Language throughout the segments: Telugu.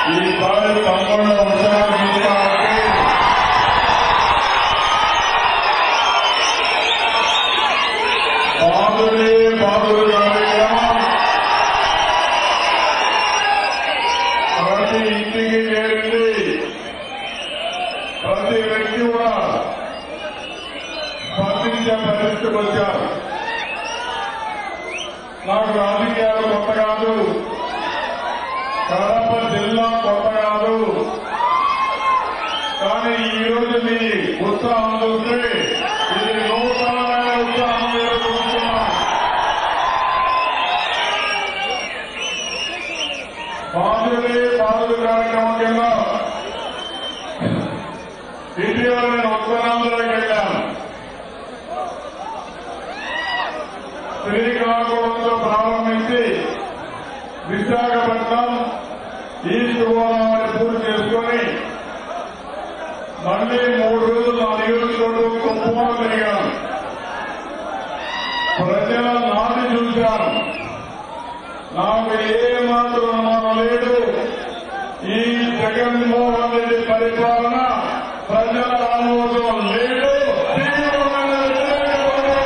ఈసారి తమ్ముడు ఉత్సాహించాలంటే బాధుడే బాధుడు కార్యక్రమం ప్రతి ఇంటికి చేరింది ప్రతి వ్యక్తి కూడా స్పందించే పరిస్థితికి వచ్చారు నాకు రాజకీయాలు కొత్త కాదు కడప జిల్లా కొత్త కాదు కానీ ఈ రోజు మీ ఉత్సాహం చూస్తే ఇది నూతనమైన ఉత్సాహం నేను చూస్తున్నాను బాధుడే బాధుడు కార్యక్రమం కింద ఇటీవల నేను ఉత్తరాంధ్రకి వెళ్ళాను శ్రీకాకుళంతో ప్రారంభించి విశాఖపట్నం ఈస్ట్ గోదావరి పూర్తి చేసుకొని మళ్లీ మూడు రోజులు ఆ నియోజకవర్గం కుప్పంలో తిరిగాను ప్రజల నాటి చూశాను నాకు ఏ మాత్రం అనుమానం లేదు ఈ జగన్మోహన్ రెడ్డి పరిపాలన ప్రజల ఆమోదం లేదు తీవ్రమైన వ్యతిరేకత ఉంది.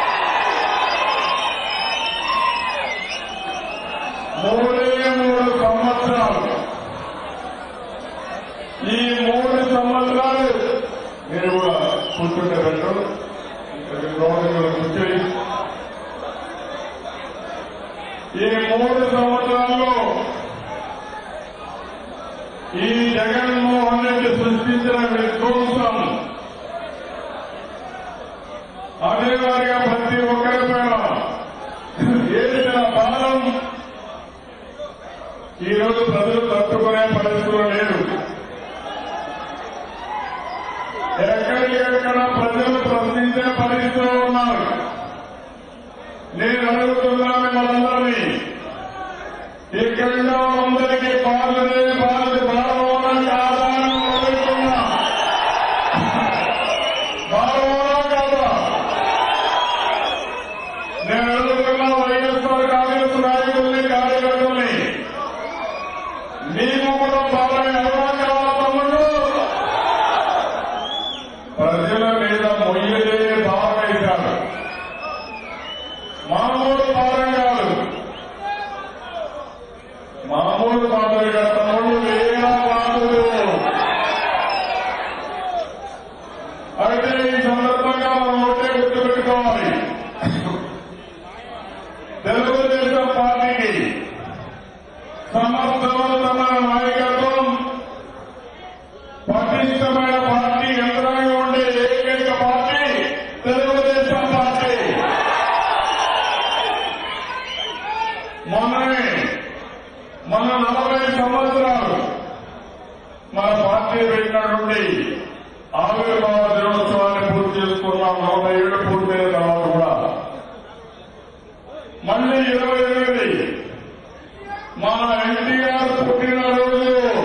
మూడే మూడు సంవత్సరాలు ఈ మూడు సంవత్సరాలు మీరు కూడా కూర్చుంటే పెట్టరు రోడ్డు కూర్చొని ఈ మూడు సంవత్సరాల్లో ఈ జగన్మోహన్ రెడ్డి సృష్టించిన విధ్వంసం అదే వారిగా ప్రతి ఒక్కరి పైన వేసిన బాధం ఈ రోజు ప్రజలు తట్టుకునే పరిస్థితులు లేరు ఎక్కడికెక్కడ ప్రజలు ప్రశ్నించే పరిస్థితిలో ఉన్నారు నేను అడుగుతున్నా మిమ్మల్ని ఇక్కడ అందరికీ బాధలే బాధ బాధవడానికి ఆధారం అడుగుతున్నా బాధవనా కాదా నేను అడుగుతున్నా వైఎస్ఆర్ కాంగ్రెస్ నాయకుల్ని కార్యకర్తల్ని మీకు కూడా బాధని ఎవరా కావాలా తమ్ముడు ప్రజల మీద మొయ్యలేని భావం వేశారు మామూలు భారం కాదు మామూలు బాధలుగా తమ్ముడు వేల బాధలు అయితే ఈ సందర్భంగా మనం ఒకటే గుర్తుపెట్టుకోవాలి తెలుగుదేశం పార్టీకి సమర్థవంతమైన నాయకత్వం పటిష్టమైన పార్టీ యంత్రాంగం ఉండే ఏకైక పార్టీ తెలుగుదేశం పార్టీ మొన్ననే మన నలభై సంవత్సరాలు మన పార్టీ పెట్టినటువంటి ఆవిర్భావ దినోత్సవాన్ని పూర్తి చేసుకున్నాం నలభై ఏళ్ళు పూర్తయిన తర్వాత కూడా మళ్ళీ ఇరవై ఎనిమిది మన ఎన్టీఆర్ పుట్టినరోజు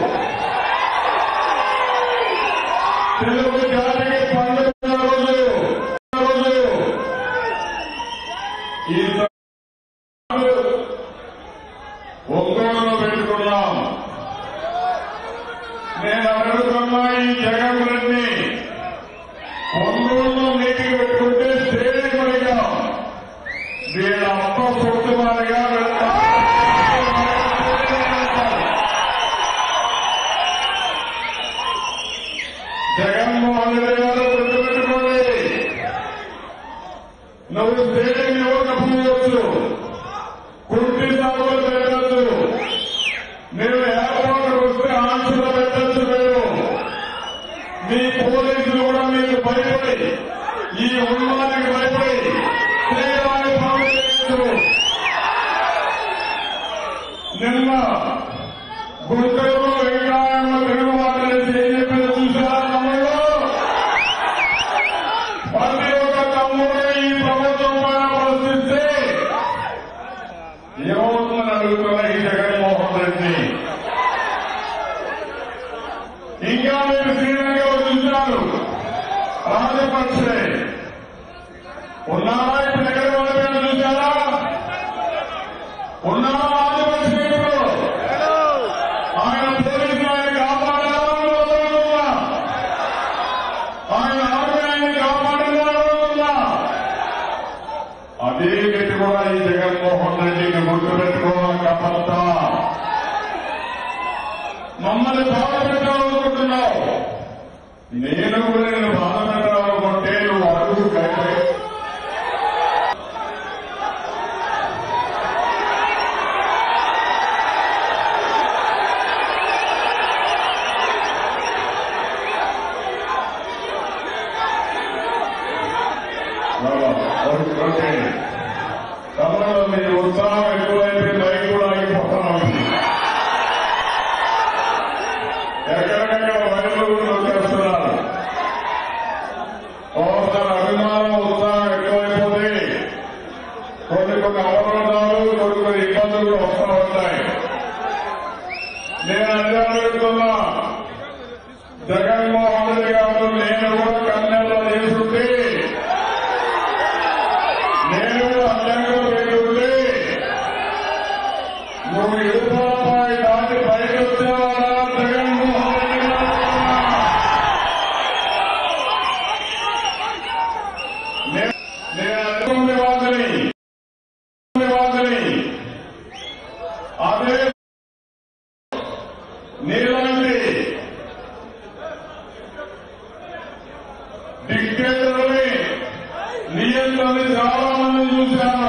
తెలుగు జాతికి పండుగ రోజు రోజు ఈ ఒంగోలులో పెట్టుకున్నాం నేను అడుగుతున్నా ఈ జగన్ రెడ్డి ఒంగోలులో మీటింగ్ పెట్టుకుంటే స్టేడియంగా వీళ్ళ అమ్మ సొట్టుమారిగా జగన్మోహన్ రెడ్డి గారు గుర్తుపెట్టుకోండి నువ్వు స్టేడియం ఇవ్వకపోవచ్చు కుర్తి సాగులు పెట్టచ్చు మీరు ఏర్పాటు వస్తే ఆంక్షలు పెట్టచ్చు మీరు మీ పోలీసులు కూడా మీకు భయపడి ఈ ఉన్నదానికి భయపడి చేయడానికి పనులు చేయొచ్చు నిన్న గుంటూరు వెంకటాయంలో తిరుగుబాటు చేసి ఏం చెప్పారు చూసారా తమ్ముళ్ళు ప్రతి ఒక్క తమ్ముడు ఈ ప్రభుత్వం పైన ప్రశ్నిస్తే ఏమవుతుందని అడుగుతున్న ఈ జగన్మోహన్ రెడ్డి ఇంకా మీరు శ్రీరంగంలో చూశారు రాజపక్షే ఉన్నారా ఇప్పుడు ఎక్కడ వాళ్ళ చూశారా ఉన్నారా రాజపక్షే ఇప్పుడు ఆయన పోలీసు మమ్మల్ని బాధ పెట్టాలనుకుంటున్నావు నేను కూడా నేను బాధ పెట్టాలనుకుంటే నువ్వు అడుగు కట్టే ఓకే తమలో మీ ఉత్సాహం ఎక్కువైతే లైట్ కూడా ఆగిపోతున్నాం ఎక్కడికక్కడ వైర్లు కూడా నొక్కేస్తున్నారు ఒకసారి అభిమానం ఉత్సాహం ఎక్కువైపోతే కొన్ని కొన్ని అవరోధాలు కొన్ని కొన్ని ఇబ్బందులు వస్తూ ఉంటాయి నేను అదే అడుగుతున్నా జగన్మోహన్ రెడ్డి గారు నేను కూడా కన్నెల్లో చేసుకుంటే నేను కూడా అందంగా పెరుగుంటే నువ్వు ఎదురుపై దాటి బయట వచ్చావా జగన్మోహన్ రెడ్డి గారు నే- నేను అనుకునే వాదిని వాదిని అదే నీలాంటి డిక్టేటర్ని నియంత్రణ చాలా మంది చూశాను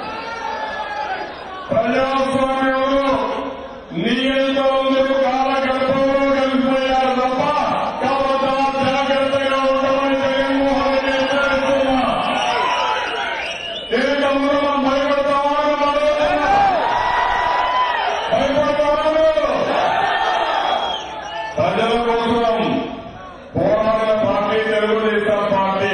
ప్రజాస్వామ్యంలో నియంత్రణలు కాలగర్భంలో కలిసిపోయారు తప్ప కాబట్టి జాగ్రత్తగా ఉండమని జగన్మోహన్ రెడ్డి హెచ్చరిస్తున్నా ఎన్నికల్లో మనం భయపడతామని అడుగుతున్నా భయపడతామని ప్రజల కోసం పోరాడిన పార్టీ తెలుగుదేశం పార్టీ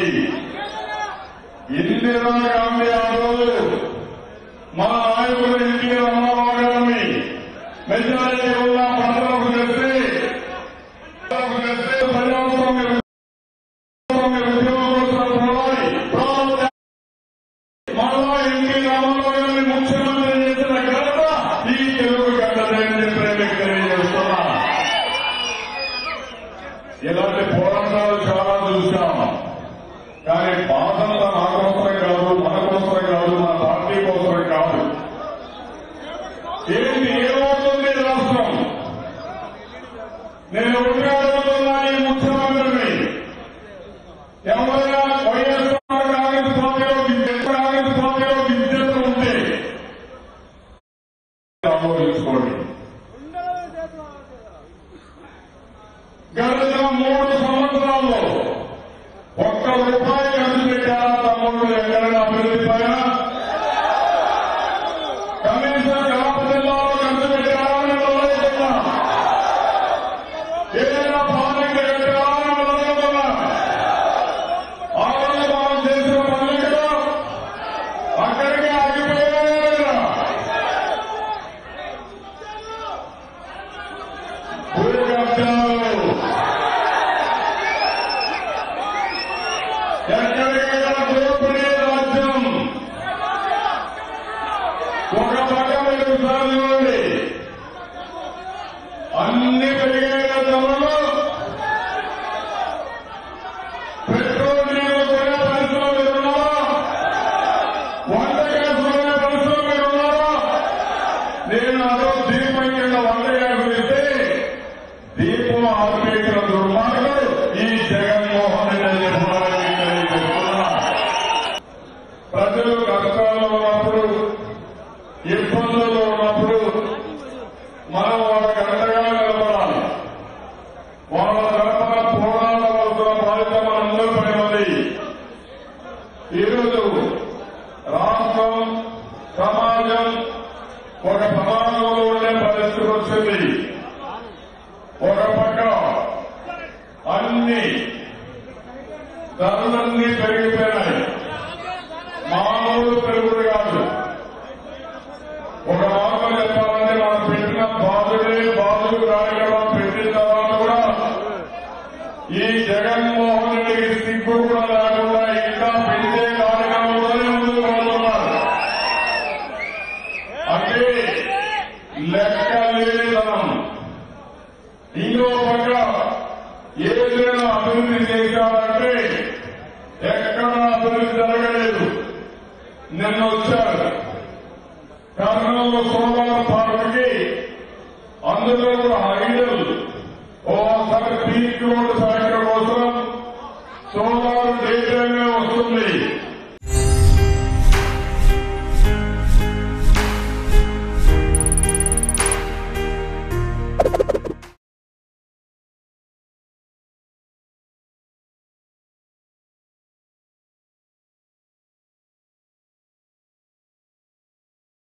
ఇందిరా గాంధీ ఆ రోజు మన నాయకులు ఎన్టీ రామారావు గారిని మెజారిటీ ఉన్న ప్రజలకు తెచ్చి ప్రజలకు తెచ్చి ప్రజాస్వామ్య ప్రజాస్వామ్య ఉద్యమం కోసం పోరాడి ప్రారంభ మరలా ఎన్టీ రామారావు గారిని ముఖ్యమంత్రి చేసిన ఘనత ఈ తెలుగు గడ్డదని చెప్పి మీకు తెలియజేస్తున్నా ఇలాంటి పోరాటాలు చాలా చూశాం కానీ బాధంతా నా కోసమే కాదు మన కోసమే కాదు మన పార్టీ కోసమే కాదు ఏంటి ఏమవుతుంది ఈ రాష్ట్రం నేను ఒకటి అడుగుతున్నా ఈ ముఖ్యమంత్రిని ఎవరైనా వైఎస్ఆర్ కాంగ్రెస్ పార్టీలో విద్య- కాంగ్రెస్ పార్టీలో విద్యత ఉంటే ఆలోచించుకోండి గడిచిన మూడు సంవత్సరాల్లో ఒక్క రూపాయి ఖర్చు పెట్టారా తమ్ముళ్ళు ఎక్కడైనా అభివృద్ధి పైన కనీసం కడప జిల్లాలో ఖర్చు పెట్టారా అని అడుగుతున్నా ఏదైనా ప్రాజెక్టు కట్టారా అని అడుగుతున్నా ఆ రోజు మనం చేసిన పనులు అక్కడికే ఆగిపోయారా భూకబ్జాలు ఎక్కడికక్కడ దోపిడీ రాజ్యం ఒక పక్క మీరు సాధించండి అన్ని పెరిగిన ధరలు పెట్రోల్ డీజిల్ కొనే పరిస్థితుల్లో మీరు ఉన్నారా వంట గ్యాస్ కొనే పరిస్థితుల్లో మీరు ఉన్నారా నేను అదో దీపం కింద వంట గ్యాస్ ఇస్తే దీపం ఆర్పేసిన దుర్మార్గుడు ఈ జగన్మోహన్ రెడ్డి అని చెప్పడానికి తెలియజేస్తున్నా. ప్రజలు కష్టాల్లో ఉన్నప్పుడు ఇబ్బందుల్లో ఉన్నప్పుడు మనం వాళ్ళకి అండగా నిలబడాలి వాళ్ళ తరఫున పోరాడవలసిన బాధ్యత మనందరిపై ఉంది ఈరోజు రాష్ట్రం సమాజం ఒక ప్రమాదంలో ఉండే పరిస్థితి వచ్చింది ఒక పక్క అన్ని ధరలన్నీ పెరిగిపోయినాయి మామూలు పెరుగుడు కాదు ఒక మాటలో చెప్పాలంటే మనం పెట్టిన బాధుడే బాధుడు కార్యక్రమం పెట్టిన తర్వాత కూడా ఈ జగన్మోహన్ రెడ్డికి సిగ్గు కూడా లేకుండా ఇంకా పెంచే కార్యక్రమంలోనే ముందుకు వెళ్తున్నారు అంటే లెక్క లేనితనం ఇంకో పక్క ఏదైనా అభివృద్ధి చేశారంటే ఎక్కడ అభివృద్ధి జరగలేదు నిన్న వచ్చారు కర్నూలు సోలార్ పార్క్కి అందులో రోజులు ఐడల్ ఓసారి పీక్ రోడ్డు ఫ్యాక్టరీ కోసం సోలార్ డే టైమే వస్తుంది